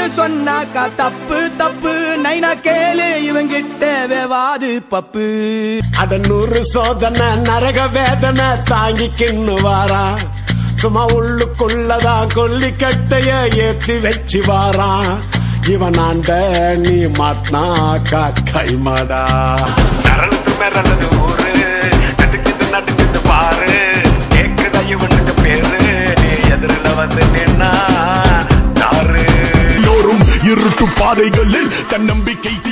சொன்னாக்கா தப்பு தப்பு நைனா கேளு இவங்கிட்ட வேவாது பப்பு அட நூறு சோதனை நரக வேதனை தாங்கிக்கின்னு வாரா சும்மா உள்ளுக்குள்ளதான் கொல்லிக்கட்டைய ஏத்தி வச்சு வாரா இவன் ஆண்ட நீ மாட்டினாக்கா கைமாடா நரந்து மிரளது ஊரு நடுக்குது நடுக்குது பாரு கேக்குதா இவனுக்கு பேரு நீ எதிரில வந்து நின்னா தாரு எல்லோரும் இருட்டு பாதைகளில் தன்னம்பிக்கை